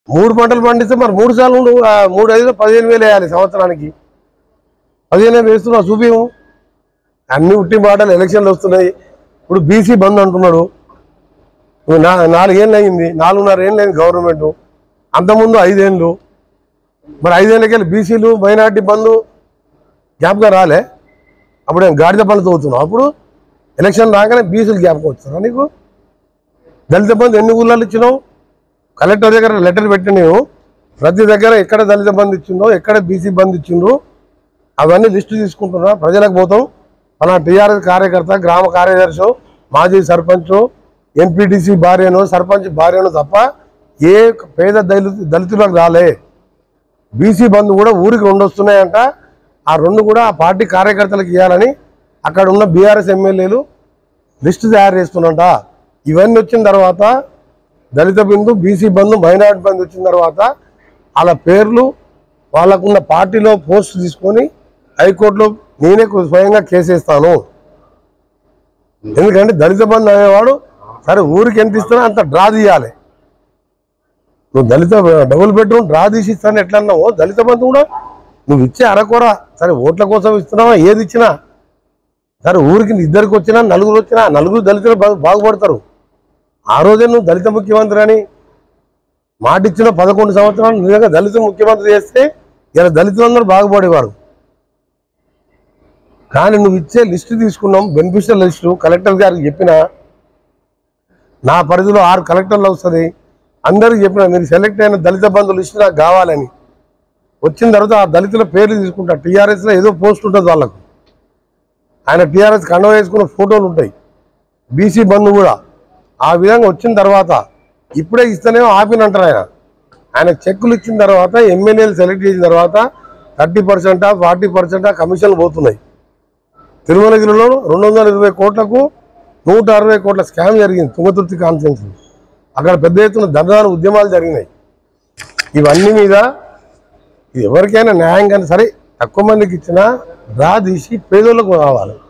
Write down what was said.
మూడు పంటలు పండిస్తే మరి మూడు సార్లు నువ్వు, ఆ, మూడు ఐదు పదిహేను వేలు వేయాలి సంవత్సరానికి పదిహేను వేలు వేస్తున్నావు చూపిము అన్ని ఉట్టి మాటలు ఎలక్షన్లు వస్తున్నాయి ఇప్పుడు బీసీ బంద్ అంటున్నాడు ఇప్పుడు నా నాలుగేళ్ళు అయింది నాలుగున్నర ఏళ్ళు అయింది గవర్నమెంట్ అంతకుముందు ఐదేళ్ళు మరి ఐదేళ్ళకెళ్ళి బీసీలు మైనార్టీ బంధు జ్ఞాపకం రాలే అప్పుడు నేను గాడిద పనులు తవ్వుతున్నావు అప్పుడు ఎలక్షన్ రాగానే బీసీలు జ్ఞాపకం వచ్చారా నీకు దళిత బంధు ఎన్ని ఊళ్ళలో ఇచ్చినావు కలెక్టర్ దగ్గర లెటర్ పెట్టి నేను ప్రతి దగ్గర ఎక్కడ దళిత బంధు ఇచ్చిందో ఎక్కడ బీసీ బంధు ఇచ్చిండ్రు అవన్నీ లిస్టు తీసుకుంటున్నా ప్రజలకు పోతాం మన టీఆర్ఎస్ కార్యకర్త గ్రామ కార్యదర్శి మాజీ సర్పంచ్ ఎంపీటీసీ భార్యను సర్పంచ్ భార్యను తప్ప ఏ పేద దళిత దళితులకు రాలే బీసీ బంధు కూడా ఊరికి రెండు వస్తున్నాయంట ఆ రెండు కూడా ఆ పార్టీ కార్యకర్తలకు ఇవ్వాలని అక్కడ ఉన్న బీఆర్ఎస్ ఎమ్మెల్యేలు లిస్టు తయారు చేస్తున్నట ఇవన్నీ వచ్చిన తర్వాత దళిత బిందు బీసీ బంధు మైనార్టీ బంధు వచ్చిన తర్వాత వాళ్ళ పేర్లు వాళ్ళకున్న పార్టీలో పోస్ట్ తీసుకొని హైకోర్టులో నేనే స్వయంగా కేసేస్తాను ఎందుకంటే దళిత బంధు అనేవాడు సరే ఊరికి ఎంత ఇస్తున్నా అంత డ్రా తీయాలి నువ్వు దళిత డబుల్ బెడ్రూమ్ డ్రా తీసి ఇస్తాను ఎట్లా అన్నావో దళిత బంధు కూడా నువ్వు ఇచ్చే అరకొర సరే ఓట్ల కోసం ఇస్తున్నావా ఏది ఇచ్చినా సరే ఊరికి ఇద్దరికి వచ్చినా నలుగురు వచ్చినా నలుగురు దళితులు బాగు- బాగుపడతారు ఆ రోజే నువ్వు దళిత ముఖ్యమంత్రి అని మాట ఇచ్చిన పదకొండు సంవత్సరాలు నిజంగా దళిత ముఖ్యమంత్రి చేస్తే ఇలా దళితులందరూ బాగుపడేవారు కానీ నువ్వు ఇచ్చే లిస్టు తీసుకున్నాం బెనిఫిషియల్ లిస్టు కలెక్టర్ గారికి చెప్పిన నా పరిధిలో ఆరు కలెక్టర్లు వస్తుంది అందరికి చెప్పిన మీరు సెలెక్ట్ అయిన దళిత బంధు లిస్టు నాకు కావాలని వచ్చిన తర్వాత ఆ దళితుల పేర్లు తీసుకుంటా టీఆర్ఎస్లో ఏదో పోస్ట్ ఉంటుంది వాళ్ళకు ఆయన టీఆర్ఎస్ కండవ వేసుకున్న ఫోటోలు ఉంటాయి బీసీ బంధు కూడా ఆ విధంగా వచ్చిన తర్వాత ఇప్పుడే ఇస్తేనేమో ఆపినంటారు ఆయన ఆయన చెక్కులు ఇచ్చిన తర్వాత ఎమ్మెల్యేలు సెలెక్ట్ చేసిన తర్వాత థర్టీ పర్సెంటా ఫార్టీ పర్సెంటా కమిషన్లు పోతున్నాయి తిరుమలగిరిలో రెండు వందల ఇరవై కోట్లకు నూట అరవై కోట్ల స్కామ్ జరిగింది తుంగతుర్తి కాన్ఫరెన్స్ అక్కడ పెద్ద ఎత్తున ధర్నాలు ఉద్యమాలు జరిగినాయి ఇవన్నీ మీద ఇది ఎవరికైనా న్యాయం కానీ సరే తక్కువ మందికి ఇచ్చినా డ్రా తీసి పేదోళ్ళకు రావాలి